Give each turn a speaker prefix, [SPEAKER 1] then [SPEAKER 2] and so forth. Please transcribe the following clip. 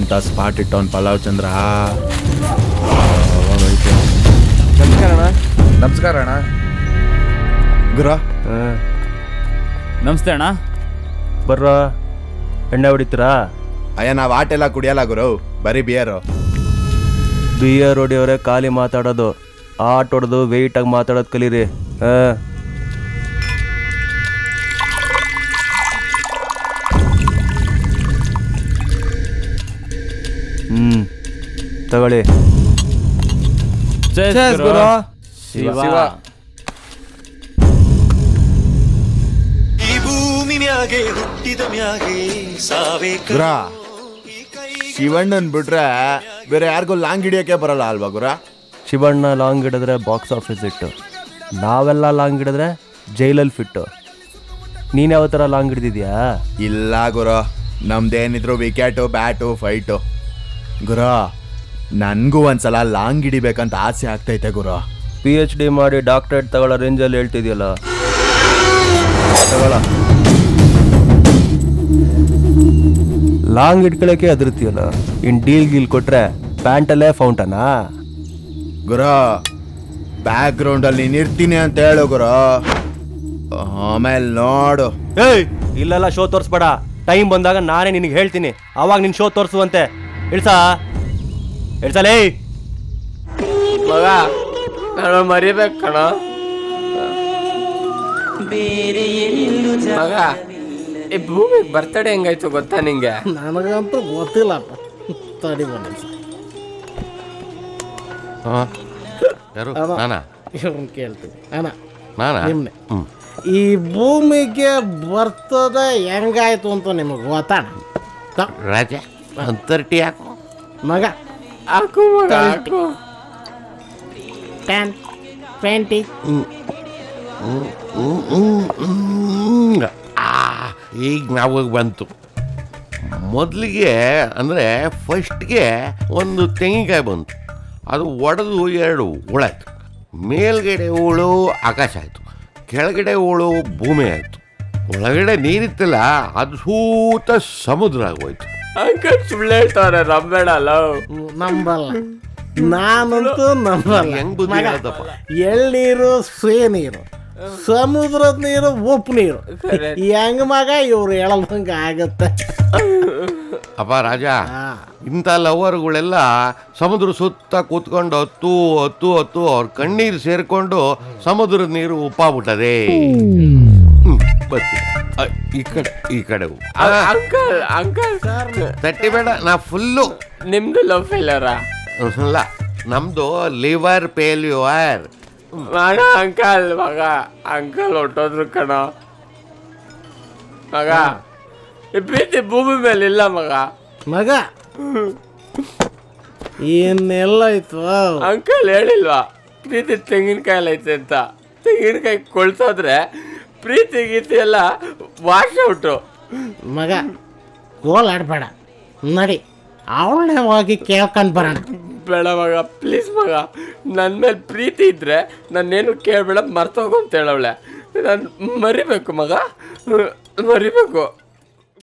[SPEAKER 1] ಅಂತ ಸ್ಪಾಟ್ ಇಟ್ಟವನ್ ಪಲಾವ್ ಚಂದ್ರ
[SPEAKER 2] ನಮಸ್ಕಾರ ಅಣ್ಣ
[SPEAKER 3] ನಮಸ್ಕಾರ ಅಣ್ಣ
[SPEAKER 1] ಗುರ
[SPEAKER 2] ನಮಸ್ತೆ ಅಣ್ಣ
[SPEAKER 4] ಬರ್ರ ಎಣ್ಣೆ ಹೊಡಿತೀರಾ
[SPEAKER 1] ಅಯ್ಯ ನಾವ್ ಆಟೆಲ್ಲ ಕುಡಿಯಲ್ಲ ಗುರು ಬರೀ ಬಿಯರು
[SPEAKER 4] ಬಿಯರ್ ಹೊಡಿಯೋರೆ ಖಾಲಿ ಮಾತಾಡೋದು ಆಟ ಹೊಡೆದು ವೆಯ್ಟಾಗಿ ಮಾತಾಡೋದು ಕಲೀರಿ ಹಾಂ ಹ್ಞೂ ತಗೊಳ್ಳಿ
[SPEAKER 2] Cheers, ಗುರು.
[SPEAKER 4] ಶಿವ
[SPEAKER 2] ಶಿವ
[SPEAKER 5] ಈ ಭೂಮಿ ಮ್ಯಾಗೆ ಹುಟ್ಟಿದ ಮ್ಯಾಗೆ ಸಾವೇ
[SPEAKER 1] ಗುರ ಶಿವಣ್ಣನ್ ಬಿಟ್ರೆ ಬೇರೆ ಯಾರಿಗೂ ಲಾಂಗ್ ಹಿಡಿಯಕ್ಕೆ ಬರಲ್ಲ ಅಲ್ವಾ ಗುರ
[SPEAKER 4] ಶಿವಣ್ಣ ಲಾಂಗ್ ಹಿಡಿದ್ರೆ ಬಾಕ್ಸ್ ಆಫೀಸ್ ಇಟ್ಟು ನಾವೆಲ್ಲ ಲಾಂಗ್ ಹಿಡಿದ್ರೆ ಜೈಲಲ್ಲಿ ಫಿಟ್ಟು ನೀನು ಯಾವ ಥರ ಲಾಂಗ್ ಹಿಡ್ದಿದ್ಯಾ
[SPEAKER 1] ಇಲ್ಲ ಗುರು ನಮ್ದೇನಿದ್ರು ವಿಕೆಟು ಬ್ಯಾಟು ಫೈಟು ಗುರ ನನ್ಗೂ ಒಂದ್ಸಲ ಲಾಂಗ್ ಹಿಡಿಬೇಕಂತ ಆಸೆ ಆಗ್ತೈತೆ ಗುರು
[SPEAKER 4] ಪಿ ಎಚ್ ಡಿ ಮಾಡಿ ಡಾಕ್ಟರೇಟ್ ತಗೊಳ್ಳೋ ರೇಂಜಲ್ಲಿ ಹೇಳ್ತಿದ್ಯಲ್ಲ ತಗೊಳ ಲಾಂಗ್ ಇಟ್ಕೊಳಕ್ಕೆ ಅದಿರ್ತೀಯಲ್ಲ ಇನ್ ಡೀಲ್ ಗೀಲ್ ಕೊಟ್ರೆ ಪ್ಯಾಂಟಲ್ಲೇ ಫೌಂಟನಾ
[SPEAKER 1] ಗುರು ಬ್ಯಾಕ್ ಗ್ರೌಂಡ್ ಅಲ್ಲಿ ನೀನ್ ಇರ್ತೀನಿ ಅಂತ ಹೇಳು ಗುರು ಆಮೇಲೆ ನೋಡು
[SPEAKER 4] ಏಯ್ ಇಲ್ಲೆಲ್ಲ ಶೋ ತೋರಿಸ್ಬೇಡ ಟೈಮ್ ಬಂದಾಗ ನಾನೇ ನಿನಗೆ ಹೇಳ್ತೀನಿ ಅವಾಗ ನಿನ್ ಶೋ ತೋರಿಸುವಂತೆ ಇಳ್ಸಾ ಇಳ್ಸಲೇ
[SPEAKER 2] ಮಗ ನಾನು ಮರಿಬೇಕು ಕಣ ಮಗ ಈ ಭೂಮಿಗೆ ಬರ್ತಡೆ ಹೆಂಗಾಯ್ತು ಗೊತ್ತಾ ನಿಂಗೆ
[SPEAKER 6] ನನಗಂತೂ ಗೊತ್ತಿಲ್ಲಪ್ಪ ತಡಿ ಬಂದ
[SPEAKER 7] ಯಾರು
[SPEAKER 6] ಅದ.
[SPEAKER 7] ನಾನಾ
[SPEAKER 6] ಇವ್ರನ್ನ ಕೇಳ್ತೀನಿ ಅಣ್ಣ
[SPEAKER 7] ನಾನಾ
[SPEAKER 6] ನಿಮ್ನೆ
[SPEAKER 7] ಹ್ಮ್.
[SPEAKER 6] ಈ ಭೂಮಿಗೆ ಬರ್ತದೆ ಹೆಂಗಾಯ್ತು ಅಂತ ನಿಮಗೆ ಗೊತ್ತಾಣ
[SPEAKER 7] ರಾಜ ಅಂತರ್ಟಿ ಯಾಕೋ
[SPEAKER 6] ಮಗ
[SPEAKER 2] ಹಾಕು ಮಗ ಹಾಕು
[SPEAKER 6] ಟೆನ್ ಟ್ವೆಂಟಿ
[SPEAKER 7] ಹ್ಮ್. ಆ, ಈಗ ನಾವು ಬಂತು ಮೊದಲಿಗೆ ಅಂದರೆ ಫಸ್ಟ್ಗೆ ಒಂದು ತೆಂಗಿನಕಾಯಿ ಬಂತು ಅದು ಒಡೆದು ಎರಡು ಉಳಾಯ್ತು ಮೇಲ್ಗಡೆ ಹುಳು ಆಕಾಶ ಆಯಿತು ಕೆಳಗಡೆ ಹುಳು ಭೂಮಿ ಆಯಿತು ಒಳಗಡೆ ನೀರಿತ್ತಲ್ಲ ಅದು ಸೂತ ಸಮುದ್ರ ಆಗೋಯ್ತು
[SPEAKER 2] ಅಂಕಲ್ ಸುಳ್ಳು ಹೇಳ್ತಾವ್ರೆ ನಂಬೇಡ ಲವ್
[SPEAKER 6] ನಂಬಲ್ಲ ನಾನಂತೂ ನಂಬಲ್ಲ
[SPEAKER 7] ಹೆಂಗ್ ಬುದ್ಧಿ
[SPEAKER 6] ಮಗ
[SPEAKER 7] ಹೇಳೋದಪ್ಪ?
[SPEAKER 6] ಎಳ್ನೀರು ಸಿಹಿ ನೀರು ಸಮುದ್ರದ ನೀರು ಉಪ್ಪು ನೀರು ಹೆಂಗ್ ಮಗ ಇವ್ರು ಹೇಳದಂಗೆ ಆಗತ್ತೆ
[SPEAKER 7] ಅಪ್ಪ ರಾಜ
[SPEAKER 6] ಆ.
[SPEAKER 7] ಇಂಥ ಲವರ್ಗಳೆಲ್ಲ ಸಮುದ್ರ ಸುತ್ತ ಕೂತ್ಕೊಂಡು ಹತ್ತು ಹತ್ತು ಹತ್ತು ಅವ್ರ ಕಣ್ಣೀರು ಸೇರ್ಕೊಂಡು ಸಮುದ್ರದ ನೀರು ಉಪ್ಪಾಗ್ಬಿಟ್ಟದೆ ಹ್ಮ್, ಬರ್ತೀನಿ ಅ, ಈ ಕಡೆ ಈ ಕಡೆ ಹೋಗು. ಆ,
[SPEAKER 2] ಅಂಕಲ್ ಅಂಕಲ್
[SPEAKER 7] ತಟ್ಟಿ ಬೇಡ ನಾ ಫುಲ್ಲು
[SPEAKER 2] ನಿಮ್ದು ಲವ್ ಫೇಲರಾ
[SPEAKER 7] ಅಲ್ಲ ನಮ್ದು ಲಿವರ್ ಫೇಲ್ಯೂರ್
[SPEAKER 2] ಮಗ ಅಂಕಲ್ ಮಗ ಅಂಕಲ್ ಹೊಟ್ಟೋದ್ರು ಕಣ ಮಗ ಈ ಪ್ರೀತಿ ಭೂಮಿ ಮೇಲೆ ಇಲ್ಲ ಮಗ
[SPEAKER 6] ಮಗ ಇನ್ನೆಲ್ಲಾಯ್ತು
[SPEAKER 2] ಅಂಕಲ್ ಹೇಳಿಲ್ವಾ ಪ್ರೀತಿ ತೆಂಗಿನಕಾಯಿ ಐತೆ ಅಂತ ತೆಂಗಿನಕಾಯಿ ಕೊಳ್ಸೋದ್ರೆ ಪ್ರೀತಿ ಗೀತಿ ಎಲ್ಲ ವಾಶ್ ಔಟು
[SPEAKER 6] ಮಗ ಗೋಲಾಡ್ಬೇಡ ನಡಿ ಅವಳನ್ನೇ ಹೋಗಿ ಕೇಳ್ಕೊಂಡು ಬರೋಣ
[SPEAKER 2] ಬೇಡ ಮಗ ಪ್ಲೀಸ್ ಮಗ ನನ್ನ ಮೇಲೆ ಪ್ರೀತಿ ಇದ್ರೆ ನಾನೇನು ಕೇಳಬೇಡ ಮರ್ತೋಗು ಅಂತ ಹೇಳವಳೆ ನಾನು ಮರಿಬೇಕು ಮಗ ಮರಿಬೇಕು